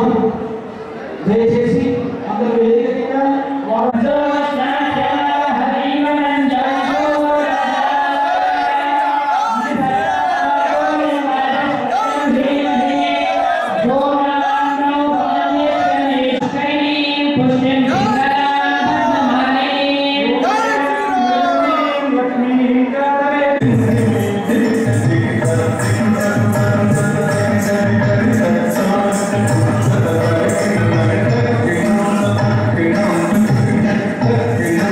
చేస్తున్నాం దయచేసి అందరూ వేదిక కింద వారు Thank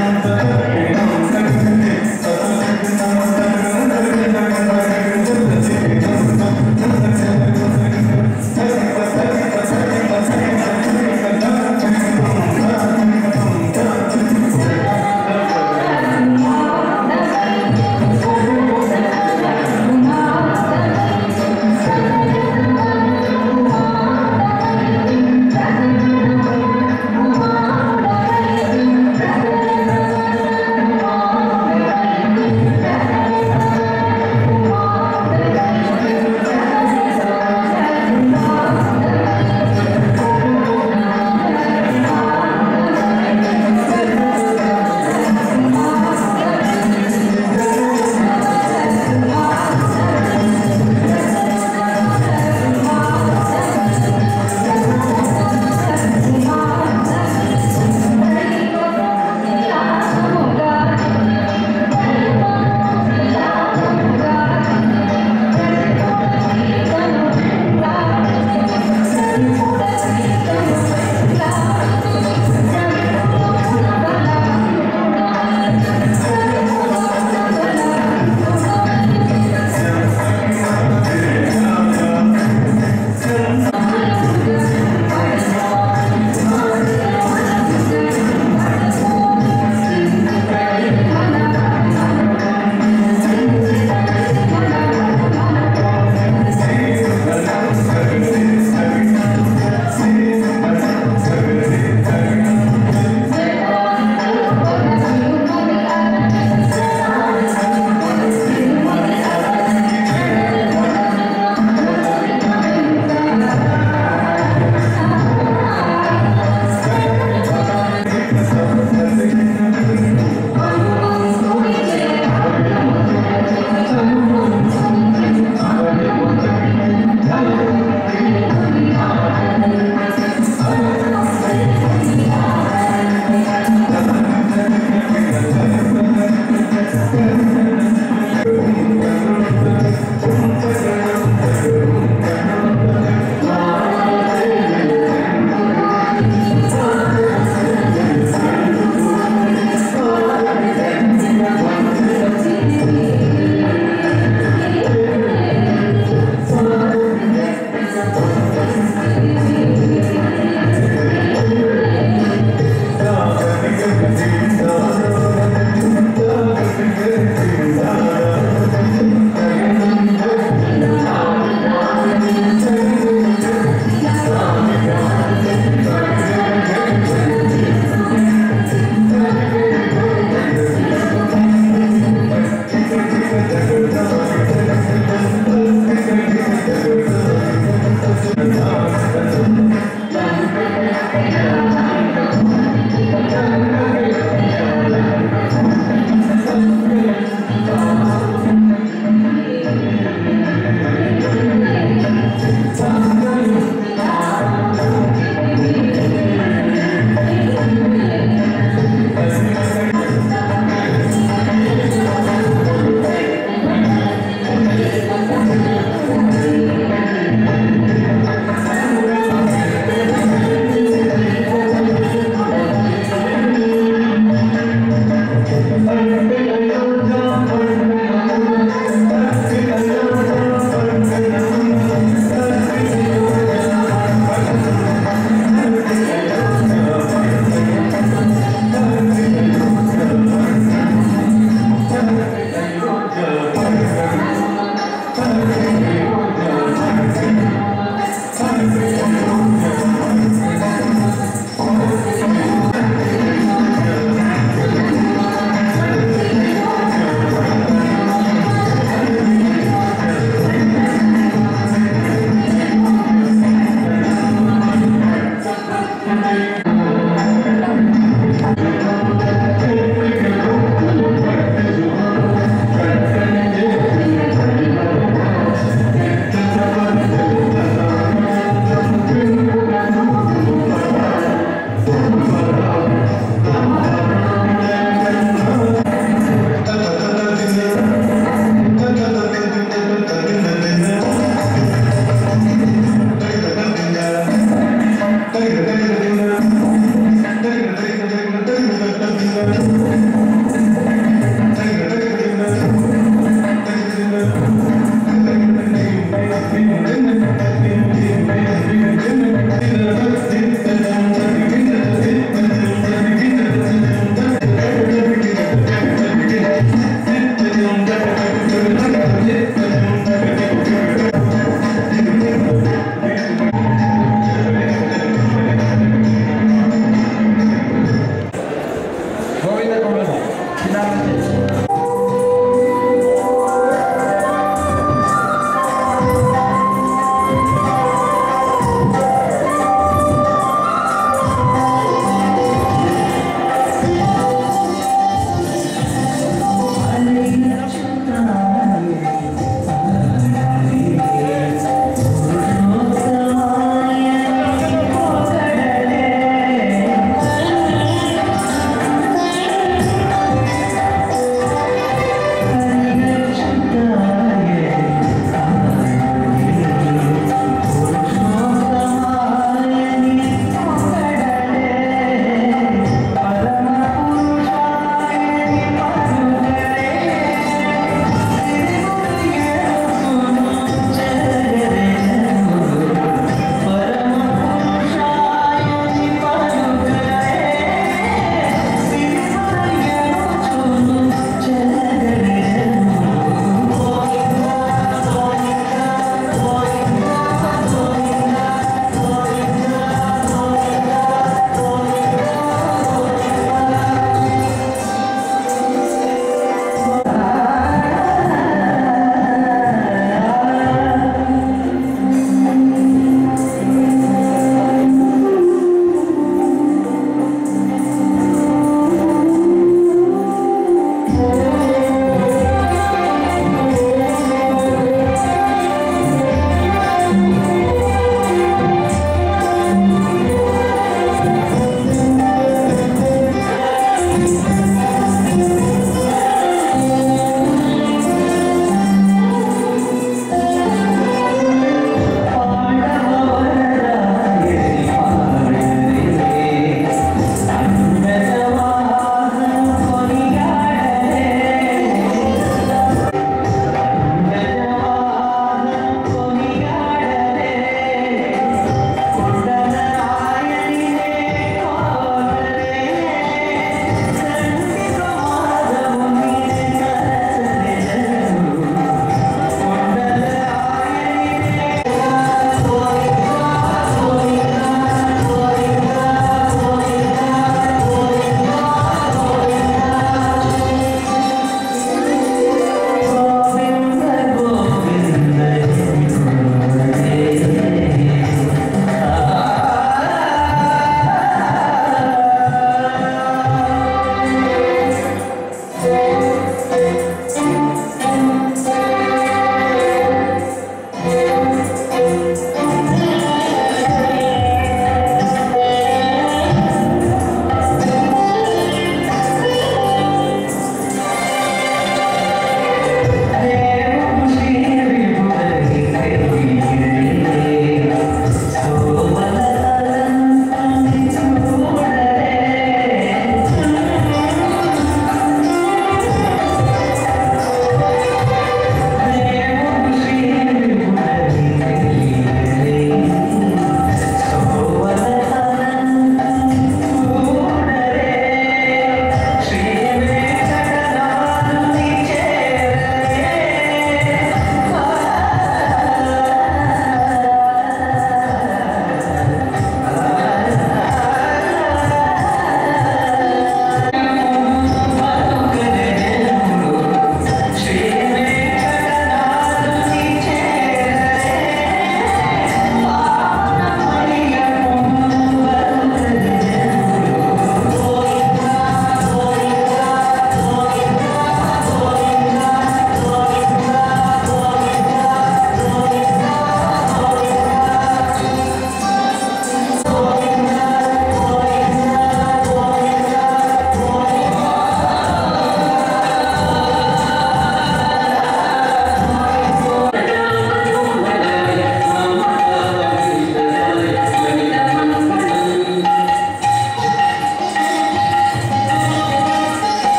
Thank you.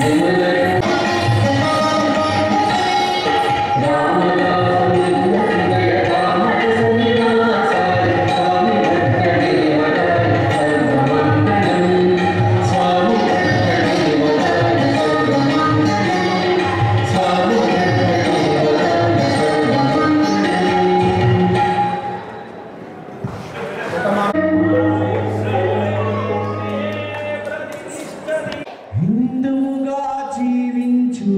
హిందువుగా జీవించు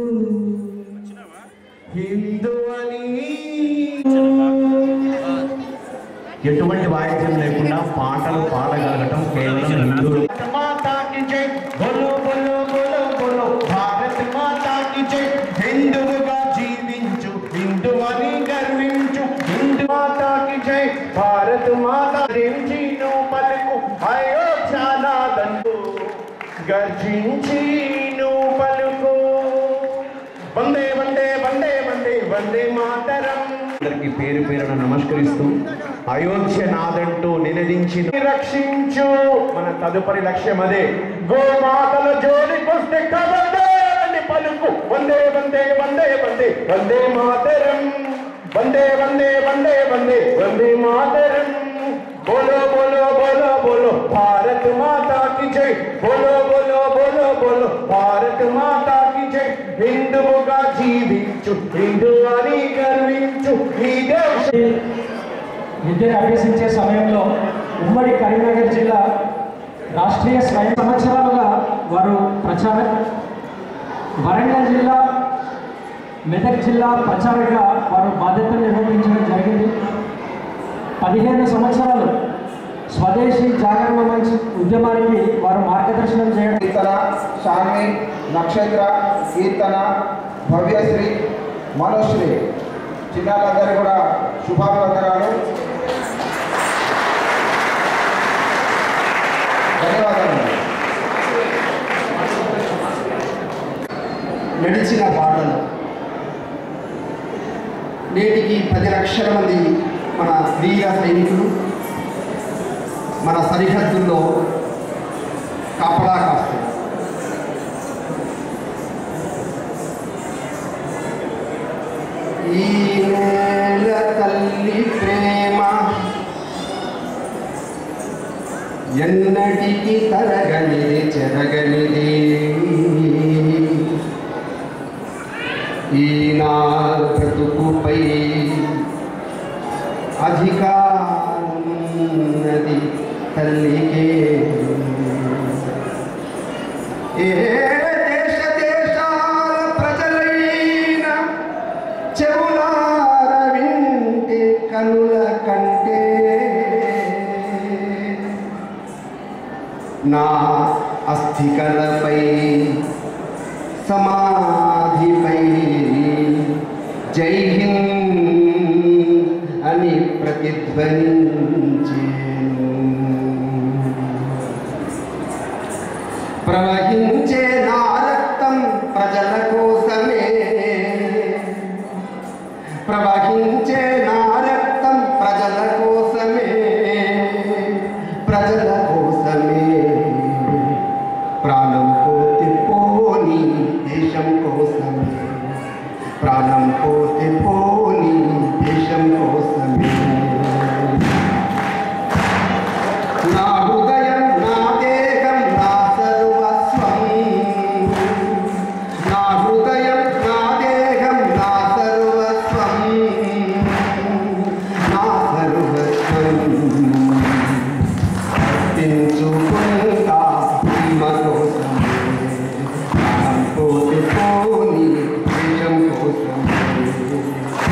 హిందూ అని ఎటువంటి వాయిద్యం లేకుండా పాటలు పాడగలగటం కేవలం హిందువులు మాతాకి జై బోలో బోలో బోలో బోలో భారత్ మాతాకి జై హిందువుగా జీవించు హిందూ అని గర్వించు హిందూ మాతాకి జై భారత్ మాత రించిను పలుకు అయోధ్యానాదండు గర్జించి నువ్వు పలుకు వందే వందే వందే వందే వందే మాతరం అందరికి పేరు పేరున నమస్కరిస్తూ అయోధ్య నాదంటూ నినదించి రక్షించు మన తదుపరి లక్ష్యం అదే గోమాతల జోలికొస్తే కబడ్డాని పలుకు వందే వందే వందే వందే వందే మాతరం వందే వందే వందే వందే వందే మాతరం बोलो बोलो बोलो बोलो भारत माता की जय बोलो बोलो बोलो बोलो भारत माता की जय హిందువుగా జీవించు హిందూ అని గర్వించు ఈ దేశ విద్యను అభ్యసించే సమయంలో ఉమ్మడి కరీంనగర్ జిల్లా రాష్ట్రీయ స్వయం సంవత్సరాలుగా వారు ప్రచారం వరంగల్ జిల్లా మెదక్ జిల్లా ప్రచారంగా వారు బాధ్యతలు నిర్వహించడం జరిగింది పదిహేను సంవత్సరాలు స్వదేశీ జాగరణ మంచ్ ఉద్యమానికి వారు మార్గదర్శనం చేయడం కీర్తన శాన్వి నక్షత్ర కీర్తన భవ్యశ్రీ మనోశ్రీ చిన్నారందరూ కూడా శుభాభివందనాలు ధన్యవాదాలు నడిచిన బాటలు నేటికి పది లక్షల మంది మన వీర సైనికులు మన సరిహద్దుల్లో కాపలా కాస్తారు ఈ నేల తల్లి ప్రేమ ఎన్నటికి తరగనిది చెరగనిది ఈ నా బ్రతుకుపై అధికారమున్నది తల్లికే ఏ దేశ దేశాల ప్రజలైన చెవులార వింటే కనుల కంటే నా అస్థికలపై సమాధిపై జై హింద్ అని ప్రతిధ్వనించేను ప్రవహించే నా రక్తం ప్రజల కోసమే ప్రవహించే నా రక్తం ప్రజల కోసమే ప్రజల కోసమే ప్రాణం పోతే పోని దేశం కోసమే ప్రాణం పోతే పోని దేశం కోసమే నా హృదయం నా దేహం నా సర్వస్వం నా హృదయం నా దేహం నా సర్వస్వం నా సర్వస్వం అర్పించుకుంటా ప్రేమ కోసమే ప్రాణం పోతే పోని దేశం కోసమే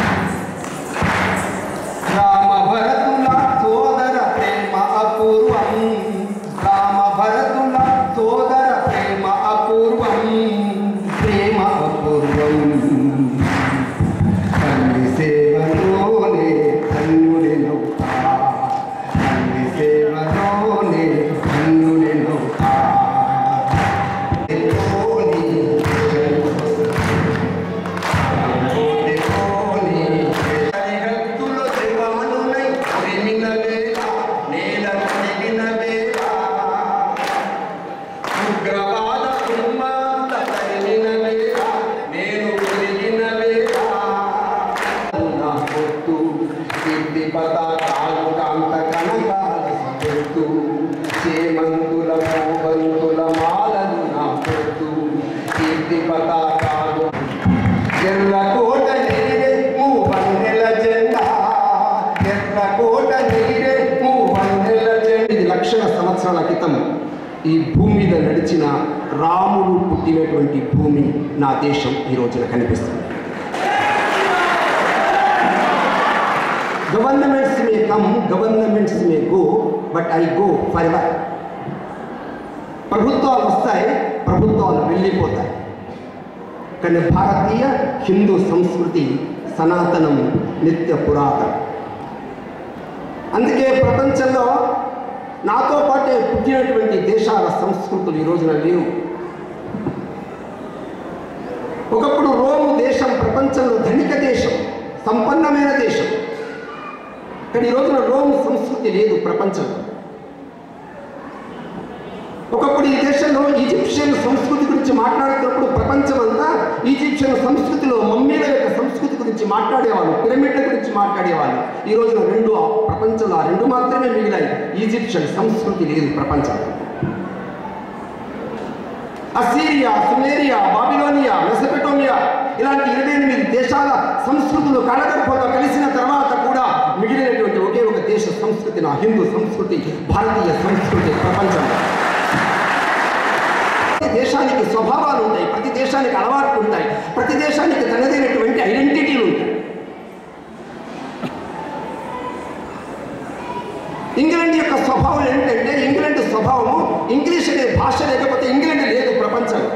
ఈ భూమి మీద నడిచిన రాముడు పుట్టినటువంటి భూమి నా దేశం ఈ రోజున కనిపిస్తుంది governments may come governments may go but I go forever ప్రభుత్వాలు వస్తాయి ప్రభుత్వాలు వెళ్ళిపోతాయి కానీ భారతీయ హిందూ సంస్కృతి సనాతనం నిత్య పురాతనం అందుకే ప్రపంచంలో నాతో పాటే పుట్టినటువంటి దేశాల సంస్కృతులు ఈ రోజున లేవు ఒకప్పుడు రోము దేశం ప్రపంచంలో ధనిక దేశం సంపన్నమైన దేశం కానీ ఈ రోజున రోమ్ సంస్కృతి లేదు ప్రపంచంలో ఒకప్పుడు ఈ దేశంలో ఈజిప్షియన్ సంస్కృతి గురించి మాట్లాడుతున్నప్పుడు ప్రపంచం అంతా ఈజిప్షియన్ సంస్కృతిలో మమ్మీల యొక్క సంస్కృతి గురించి మాట్లాడేవాళ్ళు పిరమిడ్ల గురించి మాట్లాడేవాళ్ళు ఈ రోజున రెండు ఆ ప్రపంచంలో ఆ రెండు మాత్రమే మిగిలాయి ఈజిప్షియన్ సంస్కృతి లేదు ప్రపంచంలో అసీరియా సుమేరియా బాబిలోనియా మెసపెటోమియా ఇలాంటి ఇరవై ఎనిమిది దేశాల సంస్కృతులు కళగర్భంగా కలిసిన తర్వాత కూడా మిగిలినటువంటి ఒకే ఒక దేశ సంస్కృతి నా హిందూ సంస్కృతి భారతీయ సంస్కృతి ప్రపంచంలో ప్రతి దేశానికి స్వభావాలు ఉంటాయి ప్రతి దేశానికి అలవాట్లు ఉంటాయి ప్రతి దేశానికి తనదైనటువంటి ఐడెంటిటీలు ఉంటాయి ఇంగ్లాండ్ యొక్క స్వభావం ఏంటంటే ఇంగ్లాండ్ స్వభావము ఇంగ్లీష్ అనే భాష లేకపోతే ఇంగ్లాండ్ లేదు ప్రపంచంలో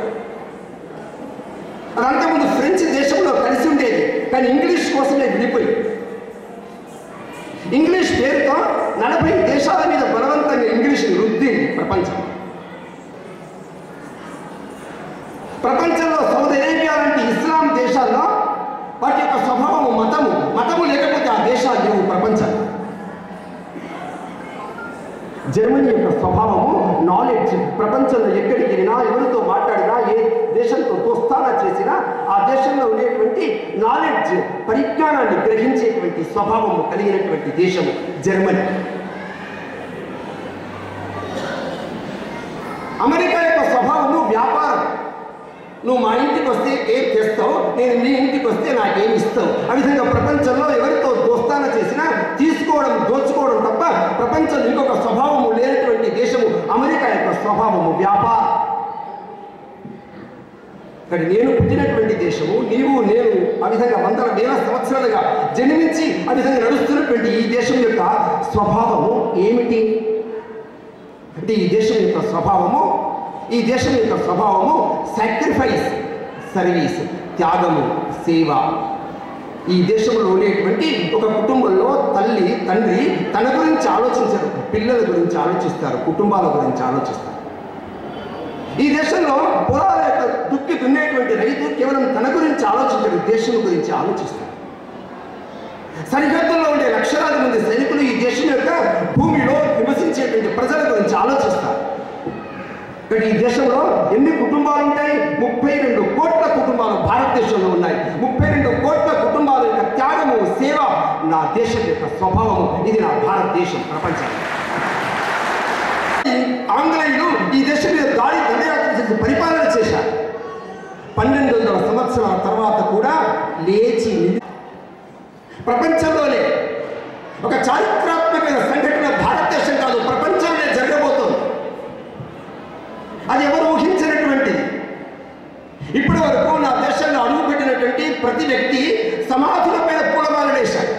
అదంతా ముందు ఫ్రెంచ్ దేశంలో కలిసి ఉండేది కానీ ఇంగ్లీష్ కోసమే విడిపోయి ఇంగ్లీష్ పేరుతో నలభై దేశాల మీద బలవంతంగా ఇంగ్లీష్ రుద్దింది ప్రపంచం ప్రపంచంలో సౌదీ అరేబియా లాంటి ఇస్లాం దేశాల్లో వాటి యొక్క స్వభావము మతము మతము లేకపోతే ఆ దేశాలు లేవు ప్రపంచం జర్మనీ యొక్క స్వభావము నాలెడ్జ్ ప్రపంచంలో ఎక్కడికి వెళ్ళినా ఎవరితో మాట్లాడినా ఏ దేశంతో దోస్తానా చేసినా ఆ దేశంలో ఉండేటువంటి నాలెడ్జ్ పరిజ్ఞానాన్ని గ్రహించేటువంటి స్వభావము కలిగినటువంటి దేశము జర్మనీ అమెరికా యొక్క స్వభావము వ్యాపారం నువ్వు మా ఇంటికి వస్తే ఏం తెస్తావు నేను నీ ఇంటికి వస్తే నాకేం ఇస్తావు ఆ విధంగా ప్రపంచంలో ఎవరితో దోస్తాన చేసినా తీసుకోవడం దోచుకోవడం తప్ప ప్రపంచంలో ఇంకొక స్వభావము లేనటువంటి దేశము అమెరికా యొక్క స్వభావము వ్యాపారం కానీ నేను పుట్టినటువంటి దేశము నీవు నేను ఆ విధంగా వందల వేల సంవత్సరాలుగా జన్మించి ఆ విధంగా నడుస్తున్నటువంటి ఈ దేశం యొక్క స్వభావము ఏమిటి అంటే ఈ దేశం యొక్క స్వభావము ఈ దేశం యొక్క స్వభావము సాక్రిఫైస్ సర్వీస్ త్యాగము సేవ ఈ దేశంలో ఉండేటువంటి ఒక కుటుంబంలో తల్లి తండ్రి తన గురించి ఆలోచించరు పిల్లల గురించి ఆలోచిస్తారు కుటుంబాల గురించి ఆలోచిస్తారు ఈ దేశంలో పొలాల యొక్క దుక్కి దున్నేటువంటి రైతు కేవలం తన గురించి ఆలోచించడు దేశం గురించి ఆలోచిస్తాడు సరిహద్దుల్లో ఉండే లక్షలాది మంది సైనికులు ఈ దేశం యొక్క భూమిలో నివసించేటువంటి ప్రజల గురించి ఆలోచిస్తారు ఇక్కడ ఈ దేశంలో ఎన్ని కుటుంబాలు ఉంటాయి ముప్పై రెండు కోట్ల కుటుంబాలు భారతదేశంలో ఉన్నాయి ముప్పై రెండు కోట్ల కుటుంబాల యొక్క త్యాగము సేవ నా దేశం యొక్క స్వభావము ఇది నా భారతదేశం ప్రపంచం ఆంగ్లేయులు ఈ దేశం మీద దాడి దండయాత్ర చేసి పరిపాలన చేశారు పన్నెండు వందల సంవత్సరాల తర్వాత కూడా లేచి నిలి- ప్రపంచంలోనే ఒక చారిత్రాత్మకమైన సంఘటన భారతదేశం కాదు ప్రపంచంలో జరగబోతోంది అది ఎవరు ఊహించినటువంటిది ఇప్పటి వరకు నా దేశంలో అడుగుపెట్టినటువంటి ప్రతి వ్యక్తి సమాధుల పైన పూలమాల వేశారు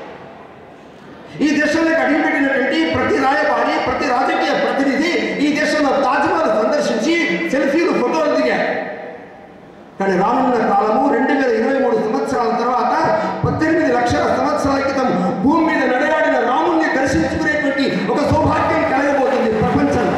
ఈ దేశంలోకి అడుగుపెట్టినటువంటి ప్రతి రాయబారి ప్రతి రాజకీయ ప్రతినిధి ఈ దేశంలో తాజ్మహల్ సందర్శించి సెల్ఫీలు ఫోటోలు దిగారు కానీ రానున్న కాలము రెండు వేల ఇరవై మూడు సంవత్సరాల తర్వాత పద్దెనిమిది లక్షల సంవత్సరాల క్రితం భూమి మీద నడయాడిన రాముణ్ణి దర్శించుకునేటువంటి ఒక సౌభాగ్యం కలగబోతుంది ప్రపంచంలో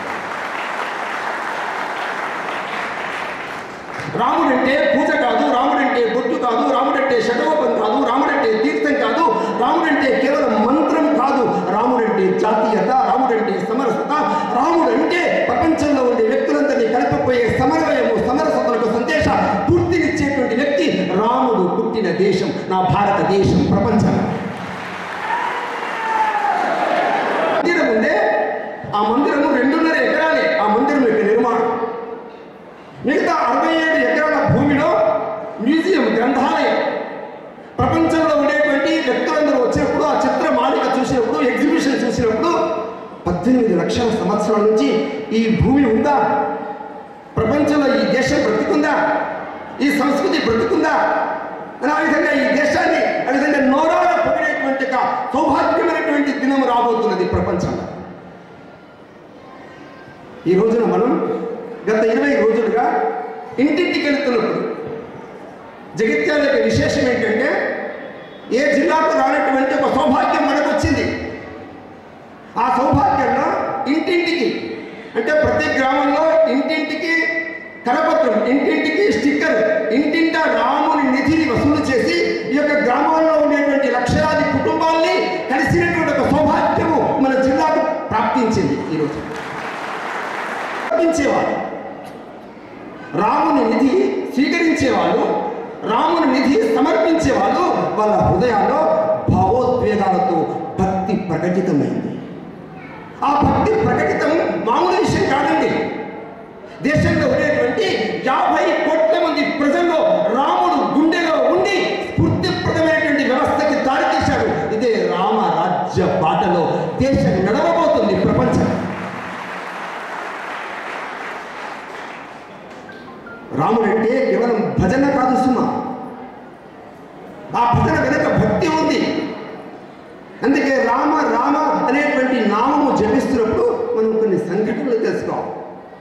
రాముడంటే పూజ కాదు రాముడంటే బొట్టు కాదు రాముడంటే శటకోపం కాదు రాముడంటే తీర్థం కాదు రాముడంటే కేవలం మంత్రం కాదు రాముడంటే జాతీయత రాముడంటే సమరసత రాముడంటే ప్రపంచంలో ఉండే వ్యక్తులందరినీ కలిపిపోయే సమన్వయము సమరసతలకు సందేశ పూర్తినిచ్చేటువంటి వ్యక్తి రాముడు పుట్టిన దేశం నా భారతదేశం ప్రపంచం మందిరం ఉందే ఆ మందిరము రెండున్నర ఎకరాలే ఆ మందిరం యొక్క నిర్మాణం మిగతా అరవై ఏడు ఎకరాల భూమిలో మ్యూజియం గ్రంథాలయం ప్రపంచంలో ఉండేటువంటి వ్యక్తులందరూ వచ్చినప్పుడు ఆ చిత్ర మాలిక చూసినప్పుడు ఎగ్జిబిషన్ చూసినప్పుడు పద్దెనిమిది లక్షల సంవత్సరాలు సంవత్సరాల నుంచి ఈ భూమి ఉందా ప్రపంచంలో ఈ దేశం బ్రతికుందా ఈ సంస్కృతి బ్రతికుందా అని ఆ విధంగా ఈ దేశాన్ని ఆ విధంగా నోరాల పొగిడేటువంటి ఒక సౌభాగ్యమైనటువంటి దినం రాబోతున్నది ప్రపంచంలో ఈ రోజున మనం గత ఇరవై రోజులుగా ఇంటింటికి వెళుతున్నప్పుడు జగిత్యాల యొక్క విశేషం ఏంటంటే ఏ జిల్లాకు రానటువంటి ఒక సౌభాగ్యం మనకు వచ్చింది ఆ సౌభాగ్యంలో ఇంటింటికి అంటే ప్రతి గ్రామంలో ఇంటింటికి కరపత్రం ఇంటింటికి స్టిక్కర్ ఇంటింట రాముని నిధిని వసూలు చేసి ఈ యొక్క గ్రామాల్లో ఉండేటువంటి లక్షలాది కుటుంబాల్ని కలిసినటువంటి ఒక సౌభాగ్యము మన జిల్లాకు ప్రాప్తించింది ఈరోజు ప్రాప్తించేవారు రాముని నిధి స్వీకరించేవాళ్ళు రాముని నిధి సమర్పించేవాళ్ళు వాళ్ళ హృదయాల్లో భావోద్వేగాలతో భక్తి ప్రకటితమైంది ఆ భక్తి ప్రకటితం మామూలు విషయం కాదండి దేశంలో ఉండేటువంటి యాభై కోట్ల మంది ప్రజల్లో రాముడు గుండెలో ఉండి స్ఫూర్తిప్రదమైనటువంటి వ్యవస్థకి దారితీశాడు ఇదే రామ రాజ్య బాటలో దేశం నడవబోతుంది ప్రపంచం రాముడు అంటే కేవలం భజన కాదు సుమా ఆ భజన వెనుక భక్తి ఉంది అందుకే రామ రామ అనేటువంటి నామము జపిస్తున్నప్పుడు మనం కొన్ని సంఘటనలు తెలుసుకోవాలి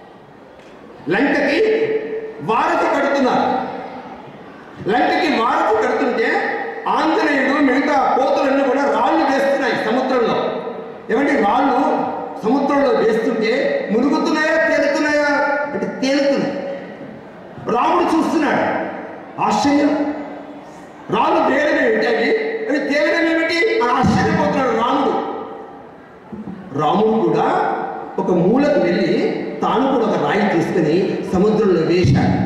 లంకకి వారధి కడుతున్నారు లంకకి వారధి కడుతుంటే ఆంజనేయుడు మిగతా కోతులన్నీ కూడా రాళ్ళు వేస్తున్నాయి సముద్రంలో ఏమంటే రాళ్ళు సముద్రంలో వేస్తుంటే మునుగుతున్నాయా తేలుతున్నాయా అంటే తేలుతున్నాయి రాముడు చూస్తున్నాడు ఆశ్చర్యం రాళ్ళు వేయడం ఏమిటి అవి అవి తేలడం ఏమిటి అని ఆశ్చర్యపోతున్నాడు రాముడు రాముడు కూడా ఒక మూలకు వెళ్ళి తాను కూడా ఒక రాయి తీసుకుని సముద్రంలో వేశాడు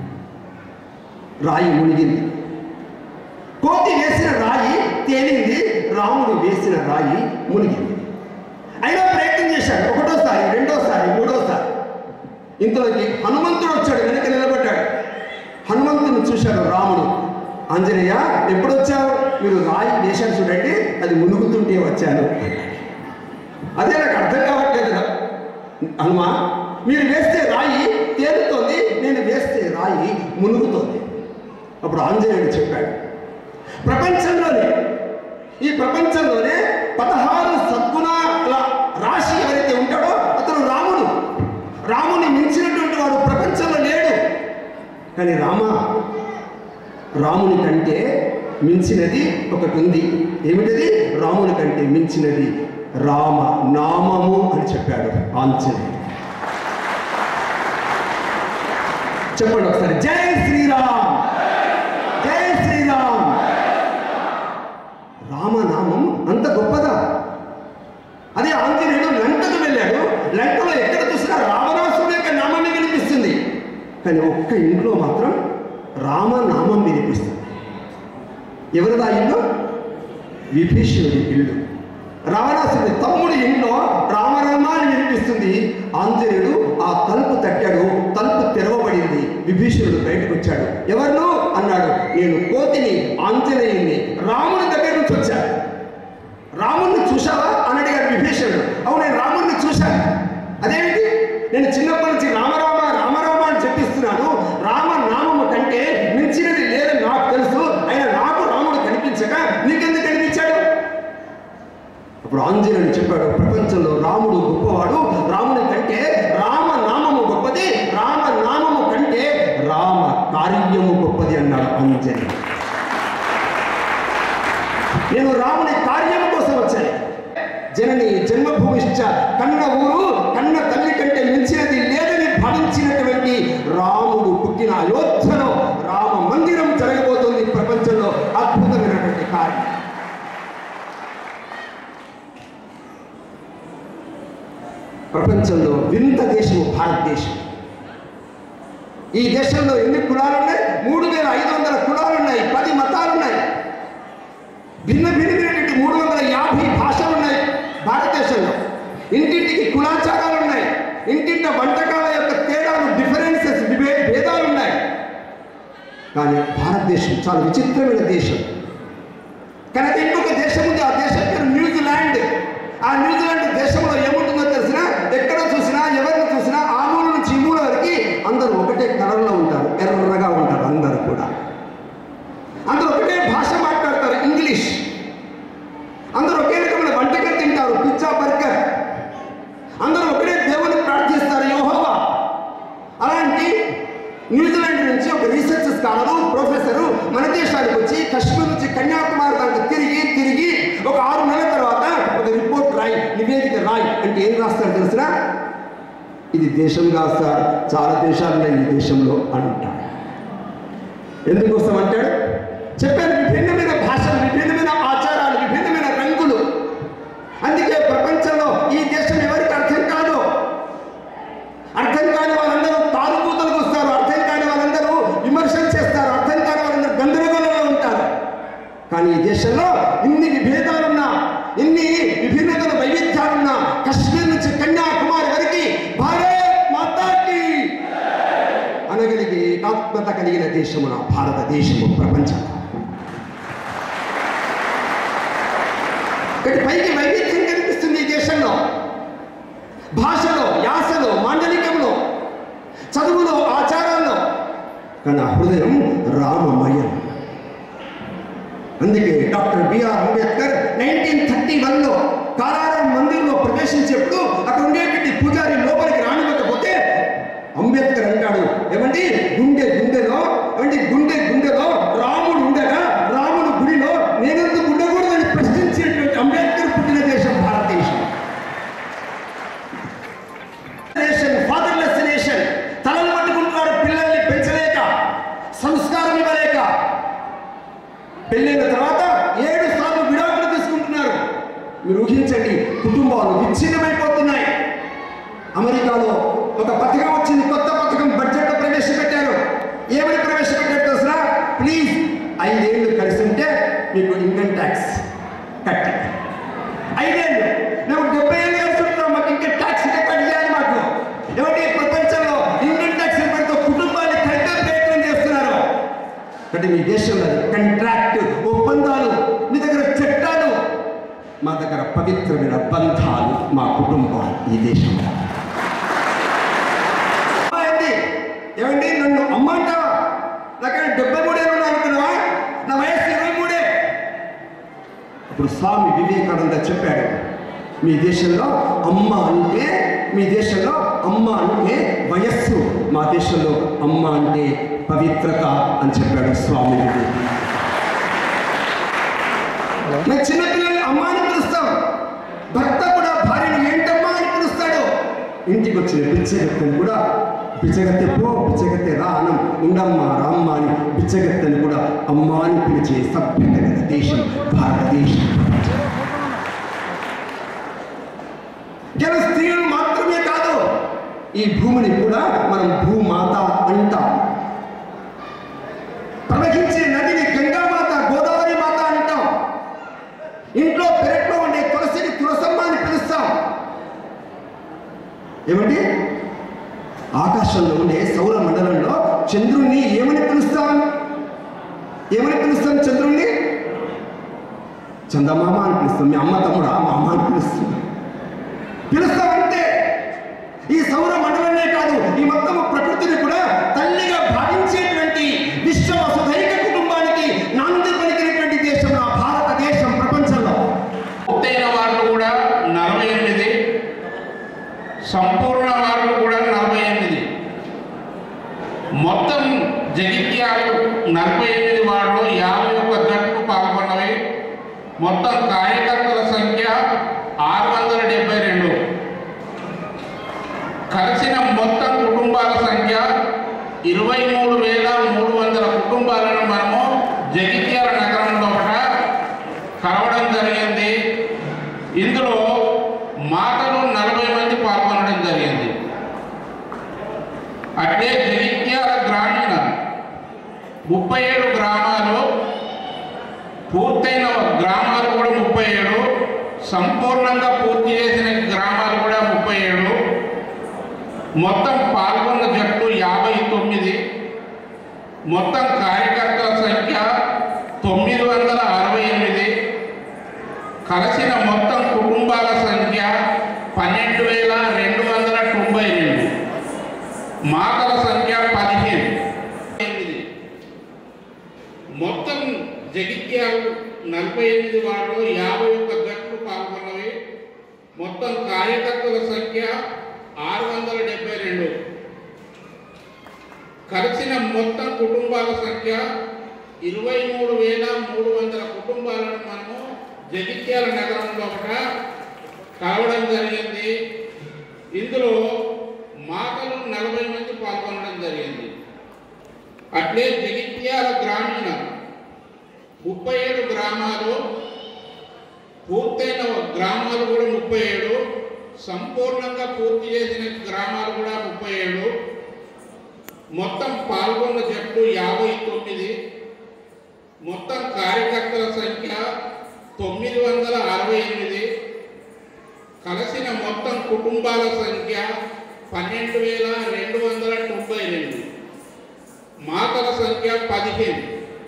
రాయి మునిగింది కోతి వేసిన రాయి తేలింది రాముడు వేసిన రాయి మునిగింది అయినా ప్రయత్నం చేశాడు ఒకటోసారి రెండోసారి మూడోసారి ఇంతలోకి హనుమంతుడు వచ్చాడు వెనక నిలబడ్డాడు హనుమంతుని చూశాడు రాముడు ఆంజనేయ ఎప్పుడు వచ్చావు మీరు రాయి వేశారు చూడండి అది మునుగుతుంటే వచ్చాను అదే నాకు అర్థం కావట్లేదు రా. హనుమా మీరు వేస్తే రాయి తేలుతోంది నేను వేస్తే రాయి మునుగుతోంది అప్పుడు ఆంజనేయుడు చెప్పాడు ప్రపంచంలోనే ఈ ప్రపంచంలోనే పదహారు సద్గుణాల రాశి ఎవరైతే ఉంటాడో అతను రాముడు రాముని మించినటువంటి వాడు ప్రపంచంలో లేడు కానీ రామ రాముని కంటే మించినది ఒకటి ఉంది ఏమిటది రాముని కంటే మించినది రామ నామము అని చెప్పాడు ఆంజనేయుడు చెప్పండి ఒకసారి జై శ్రీరామ్ జై శ్రీరామ్ రామనామం అంత గొప్పదా అదే ఆంజనేయుడు లంకకు వెళ్ళాడు లంకలో ఎక్కడ చూసినా రావణాసుడు యొక్క నామమే వినిపిస్తుంది కానీ ఒక్క ఇంట్లో మాత్రం రామనామం వినిపిస్తుంది ఎవరిదా ఇల్లు విభీషణుడి ఇల్లు రావణాసుడి తమ్ముడి ఇంట్లో రామరామ అని వినిపిస్తుంది ఆంజనేయుడు ఆ తలుపు తట్టాడు తలుపు తెరవబడింది విభీషణుడు బయటకు వచ్చాడు ఎవరిను అన్నాడు నేను కోతిని ఆంజనేయుని రాముని దగ్గర నుంచి వచ్చాను రాముణ్ణి చూశావా అని అడిగాడు విభీషణుడు అవును నేను రాముణ్ణి చూశాను అదేంటి నేను చిన్నప్పటి నుంచి రామరామ రామరామ అని చెప్పిస్తున్నాను రామ నామము కంటే మించినది లేదని నాకు తెలుసు అయినా నాకు రాముడు కనిపించక నీకెందుకు కనిపించాడు అప్పుడు ఆంజనేయుడు చెప్పాడు ప్రపంచంలో రాముడు గొప్పవాడు రాముని కంటే రామ నామము గొప్పది రామ నామము కంటే రామ కార్యము గొప్పది అన్నాడు ఆంజనేయుడు నేను రాముని కార్యము కోసం వచ్చాను జనని జన్మభూమిష్ట కన్న ఊరు కన్న తల్లి కంటే మించినది లేదని భావించినటువంటి రాముడు పుట్టిన అయోధ్యలో రామ మందిరం జరగబోతోంది ప్రపంచంలో అద్భుతమైనటువంటి కార్యం ప్రపంచంలో వింత దేశము భారతదేశం ఈ దేశంలో ఎన్ని కులాలు ఉన్నాయి మూడు వేల ఐదు వందల కులాలు ఉన్నాయి పది మతాలు ఉన్నాయి భిన్న భిన్నమైనటువంటి మూడు వందల యాభై భాషలు ఉన్నాయి భారతదేశంలో ఇంటింటికి కులాచారాలు ఉన్నాయి ఇంటింట వంటకాల యొక్క తేడాలు డిఫరెన్సెస్ భేదాలు ఉన్నాయి కానీ భారతదేశం చాలా విచిత్రమైన దేశం కానీ అది ఇంకొక దేశం ఉంది ఆ దేశం పేరు న్యూజిలాండ్ ఆ న్యూజిలాండ్ దేశంలో ఏముంటుందో తెలిసిన ఎక్కడ చూసినా కలర్లో ఉంటారు ఎర్రగా ఉంటారు అందరూ కూడా అందరూ ఒకటే భాష మాట్లాడతారు ఇంగ్లీష్ అందరూ ఒకే రకమైన వంటకం తింటారు పిజ్జా బర్గర్ అందరూ ఒకటే దేవుని ప్రార్థిస్తారు యోహోవా అలాంటి న్యూజిలాండ్ నుంచి ఒక రీసెర్చ్ స్కాలరు ప్రొఫెసరు మన దేశానికి వచ్చి కశ్మీర్ నుంచి కన్యాకుమారి దాకా తిరిగి తిరిగి ఒక ఆరు నెలల తర్వాత ఒక రిపోర్ట్ రాయి నివేదిక రాయి అంటే ఏం రాస్తారు తెలిసిన ఇది దేశం కాదు సార్ చాలా దేశాలు ఉన్నాయి ఈ దేశంలో అంటాడు ఎందుకోసం అంటాడు చెప్పాను విభిన్నమైన భాషలు విభిన్నమైన ఆచారాలు విభిన్నమైన రంగులు అందుకే ప్రపంచంలో ఈ దేశం ఎవరికి అర్థం కాదు అర్థం కాని వాళ్ళందరూ తారుకూతలకు వస్తారు అర్థం కాని వాళ్ళందరూ విమర్శలు చేస్తారు అర్థం కాని వాళ్ళందరూ గందరగోళంలో ఉంటారు కానీ ఈ దేశంలో ఇన్ని విభేదాలున్నా ఇన్ని విభిన్నతల వైవిధ్యాలున్నా కశ్మీర్ నుంచి కన్యాకుమారి వరకు భారత్ మాతాకి అనగలిగే ఏకాత్మత కలిగిన దేశము నా భారతదేశము ప్రపంచం ఇక్కడ పైకి వైవిధ్యం కనిపిస్తుంది ఈ దేశంలో భాషలో యాసలో మాండలికంలో చదువులో ఆచారాల్లో కానీ ఆ హృదయం రామమయం అందుకే doctor BR Ambedkar nineteen thirty వన్లో కారారం మందిర్లో ప్రవేశించేప్పుడు అక్కడ ఉండేటువంటి పూజారి లోపలికి రానివ్వకపోతే అంబేద్కర్ అంటాడు ఏమండి గుండె గుండెలో ఏమండి గుండె గుండెలో రాముడు ఉండగా రాముడు గుడిలో నేనెందుకు ఉండకూడదని ప్రశ్నించేటువంటి అంబేద్కర్ పుట్టిన దేశం భారతదేశం నేషన్ ఫాదర్లెస్ నేషన్ తలలు పట్టుకుంటున్నారు పిల్లల్ని పెంచలేక సంస్కారం ఇవ్వలేక పెళ్ళైన తర్వాత ఏడు సార్లు విడాకులు తీసుకుంటున్నారు మీరు ఊహించండి కుటుంబాలు విచ్ఛిన్నమైపోతున్నాయి అమెరికాలో ఒక పథకం వచ్చింది కొత్త పథకం బడ్జెట్ ప్రవేశపెట్టారు ఏమని ప్రవేశపెట్టారు తెలుసా ప్లీజ్ ఐదేళ్ళు కలిసి ఉంటే మీకు ఇన్కమ్ ట్యాక్స్ కట్టండి ఐదేళ్ళు మేము డెబ్బై ఏళ్ళు కలిసి ఉంటున్నాం మాకు ఇంకా ట్యాక్స్ కట్ చేయాలి మాకు ఏమంటే ప్రపంచంలో ఇన్కమ్ ట్యాక్స్ పెడితే కుటుంబాన్ని కలిపే ప్రయత్నం చేస్తున్నారు అంటే మీ దేశంలో కంట్రాక్ట్ ఒప్పందాలు మీ దగ్గర చట్టాలు మా దగ్గర పవిత్రమైన బంధాలు మా కుటుంబాలు ఈ దేశంలో అమ్మాయింది ఏమండి నన్ను అమ్మ అంటావా నాకైనా డెబ్బై మూడేళ్ళు ఉన్నా అనుకున్నావా నా వయసు ఇరవై మూడే ఇప్పుడు స్వామి వివేకానంద చెప్పాడు మీ దేశంలో అమ్మ అంటే మీ దేశంలో అమ్మ అంటే వయస్సు మా దేశంలో అమ్మ అంటే పవిత్రత అని చెప్పాడు స్వామి వివేకానంద మేము చిన్నపిల్లల్ని అమ్మ అని పిలుస్తాం భర్త కూడా భార్యను ఏంటమ్మా అని పిలుస్తాడు ఇంటికి వచ్చిన బిచ్చగత్తెని కూడా బిచ్చగత్తె పో బిచ్చగత్తె రా అనం ఉండమ్మా రామ్మ అని బిచ్చగత్తెని కూడా అమ్మ అని పిలిచే సభ్యత గల దేశం భారతదేశం కేవలం స్త్రీలు మాత్రమే కాదు ఈ భూమిని కూడా మనం భూమాత అంటాం ప్రవహించే నదిని గంగామాత గోదావరి మాత అంటాం ఇంట్లో పెరట్లో ఉండే తులసిని తులసమ్మ అని పిలుస్తాం ఏమండి ఆకాశంలో ఉండే సౌర మండలంలో చంద్రుణ్ణి ఏమని పిలుస్తాం ఏమని పిలుస్తాం చంద్రుణ్ణి చందమామ అని పిలుస్తాం మీ అమ్మ తమ్ముడా మామ అని పిలుస్తాం పిలుస్తాం అంతే ఈ సౌర మండలమే కాదు ఈ మొత్తం ప్రకృతిని కూడా తల్లిగా భావించేటువంటి విశ్వ వసుధైక కుటుంబానికి నాంది పలికినటువంటి దేశం నా భారతదేశం ప్రపంచంలో పూర్తయిన వాళ్ళు కూడా నలభై ఎనిమిది సంపూర్ణ వాళ్ళు కూడా నలభై ఎనిమిది మొత్తం జగిత్యాలు నలభై ఎనిమిది వాళ్ళు యాభై ఒక్క జట్లు పాల్గొన్నవి మొత్తం కార్యకర్తల సంఖ్య ఆరు వందల డెబ్బై రెండు కలిసిన మొత్తం కుటుంబాల సంఖ్య ఇరవై మూడు వేల మూడు వందల కుటుంబాలను మనము జగిత్యాల నగరంలో కూడా కలవడం జరిగింది ఇందులో మాటలు నలభై మంది పాల్గొనడం జరిగింది అట్లే జగిత్యాల గ్రామీణ ముప్పై ఏడు గ్రామాలు పూర్తయిన గ్రామాలు కూడా ముప్పై ఏడు సంపూర్ణంగా పూర్తి చేసిన గ్రామాలు కూడా ముప్పై ఏడు మొత్తం పాల్గొన్న జట్టు యాభై తొమ్మిది మొత్తం కార్యకర్తల సంఖ్య తొమ్మిది వందల అరవై ఎనిమిది కలిసిన మొత్తం కుటుంబాల సంఖ్య పన్నెండు వేల రెండు వందల తొంభై రెండు మాతల సంఖ్య పదిహేను జగిత్యాలు నలభై ఎనిమిది వార్డులో యాభై ఒక్క జట్లు పాల్గొన్నవి మొత్తం కార్యకర్తల సంఖ్య ఆరు వందల డెబ్బై రెండు కలిసిన మొత్తం కుటుంబాల సంఖ్య ఇరవై మూడు వేల మూడు వందల కుటుంబాలను మనము జగిత్యాల నగరంలో కూడా కలవడం జరిగింది ఇందులో మాటలు నలభై మంది పాల్గొనడం జరిగింది అట్లే జగిత్యాల గ్రామీణ ముప్పై ఏడు గ్రామాలు పూర్తయిన గ్రామాలు కూడా ముప్పై ఏడు సంపూర్ణంగా పూర్తి చేసిన గ్రామాలు కూడా ముప్పై ఏడు మొత్తం పాల్గొన్న జట్లు యాభై తొమ్మిది మొత్తం కార్యకర్తల సంఖ్య తొమ్మిది వందల అరవై ఎనిమిది కలిసిన మొత్తం కుటుంబాల సంఖ్య పన్నెండు వేల రెండు వందల తొంభై రెండు మాతల సంఖ్య పదిహేను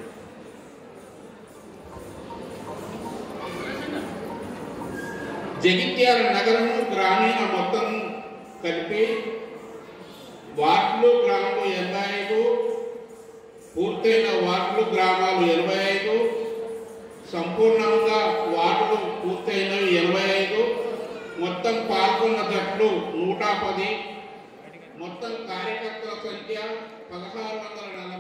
జగిత్యాల నగరము గ్రామీణ మొత్తం కలిపి వార్డులు గ్రామాలు ఎనభై ఐదు పూర్తయిన వార్డులు గ్రామాలు ఎనభై ఐదు సంపూర్ణంగా వార్డులు పూర్తయినవి ఎనభై ఐదు మొత్తం పాల్గొన్న జట్లు నూట పది మొత్తం కార్యకర్తల సంఖ్య పదహారు వందల నలభై